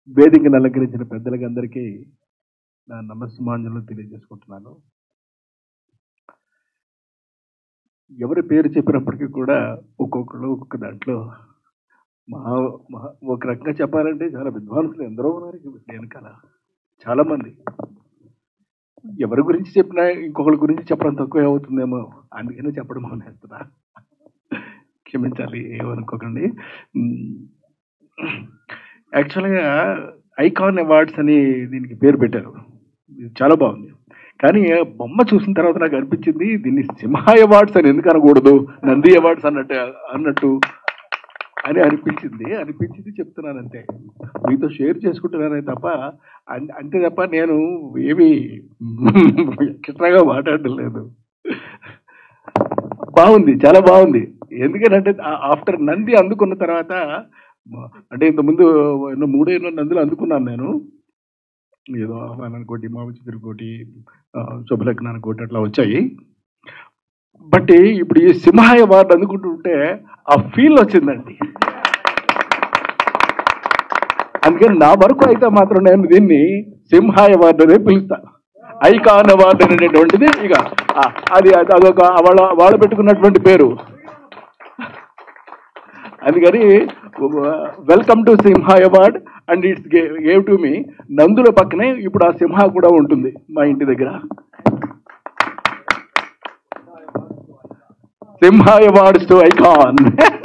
వేదికను అలంకరించిన పెద్దలకి అందరికీ నా నమస్మాంజలు తెలియజేసుకుంటున్నాను ఎవరి పేరు చెప్పినప్పటికీ కూడా ఒక్కొక్కరు ఒక్కొక్క దాంట్లో మహా మహా ఒక రకంగా చెప్పాలంటే చాలా విద్వాంసులు ఎందరో ఉన్నారు ఈ వెనకాల చాలా మంది ఎవరి గురించి చెప్పినా ఇంకొకరి గురించి చెప్పడం తక్కువ అవుతుందేమో అందుకనే చెప్పడం మానేస్తున్నా క్షమించాలి ఏమనుకోకండి యాక్చువల్గా ఐకాన్ అవార్డ్స్ అని దీనికి పేరు పెట్టారు ఇది చాలా బాగుంది కానీ బొమ్మ చూసిన తర్వాత నాకు అనిపించింది దీన్ని సింహ అవార్డ్స్ అని ఎందుకు అనకూడదు నంది అవార్డ్స్ అన్నట్టు అన్నట్టు అని అనిపించింది అనిపించింది చెప్తున్నాను అంతే మీతో షేర్ చేసుకుంటున్నానే తప్ప అన్- అంతే తప్ప నేను ఏమి ఎక్స్ట్రాగా మాట్లాడడం లేదు బాగుంది చాలా బాగుంది ఎందుకంటే ఆఫ్టర్ నంది అందుకున్న తర్వాత మ- అంటే ఇంతకుముందు ఎన్నో మూడో ఎన్నో నందులు అందుకున్నాను నేను ఏదో ఆహ్వానానికోటి మామచిత్రకోటి శుభలగ్నానికోటి అట్లా వచ్చాయి బట్ ఇప్పుడు ఈ సింహ అవార్డు అందుకుంటుంటే ఆ ఫీల్ వచ్చిందండి అందుకని నా వరకు అయితే మాత్రం నేను దీన్ని సింహ అవార్డు అనే పిలుస్తా ఐకాన్ అవార్డు అనేటువంటిది ఇక ఆ, అది అది- అదొక వాళ్ళ వాళ్ళు పెట్టుకున్నటువంటి పేరు అందుకని welcome to Simha award and it's gave to me నందుల పక్కనే ఇప్పుడు ఆ సింహ కూడా ఉంటుంది మా ఇంటి దగ్గర Simha awards to icon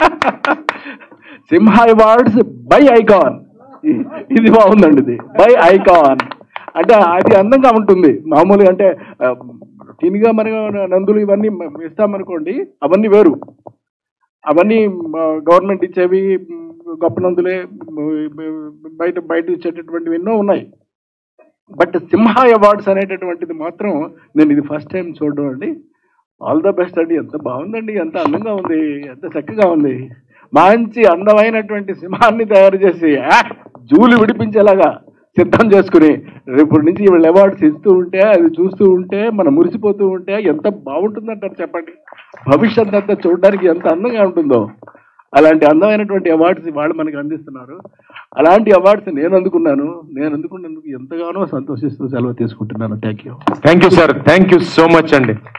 Simha awards by icon ఇది బాగుందండి ఇది బై ఐకాన్ అంటే అది అందంగా ఉంటుంది మామూలుగా అంటే ఆ, తినిగా మన నందులు ఇవన్నీ ఇస్తామనుకోండి అవన్నీ వేరు అవన్నీ గవర్నమెంట్ ఇచ్చేవి మ్, గొప్ప నందులే మ్, బయట బయట ఇచ్చేటటువంటివి ఎన్నో ఉన్నాయి బట్ సింహ అవార్డ్స్ అనేటటువంటిది మాత్రం నేను ఇది ఫస్ట్ టైం చూడడం అండి ఆల్ ద బెస్ట్ అండి ఎంత బాగుందండి ఎంత అందంగా ఉంది ఎంత చక్కగా ఉంది మంచి అందమైనటువంటి సింహాన్ని తయారు చేసి ఆ, జూలు విడిపించేలాగా సిద్ధం చేసుకుని రేపటి నుంచి వీళ్ళు అవార్డ్స్ ఇస్తూ ఉంటే అది చూస్తూ ఉంటే మనం మురిసిపోతూ ఉంటే ఎంత బాగుంటుందంటారు చెప్పండి భవిష్యత్ అంతా చూడడానికి ఎంత అందంగా ఉంటుందో అలాంటి అందమైనటువంటి అవార్డ్స్ వాళ్ళు మనకి అందిస్తున్నారు అలాంటి అవార్డ్స్ నేను అందుకున్నాను నేను అందుకున్నందుకు ఎంతగానో సంతోషిస్తూ సెలవు తీసుకుంటున్నాను thank you thank you sir thank you so much అండి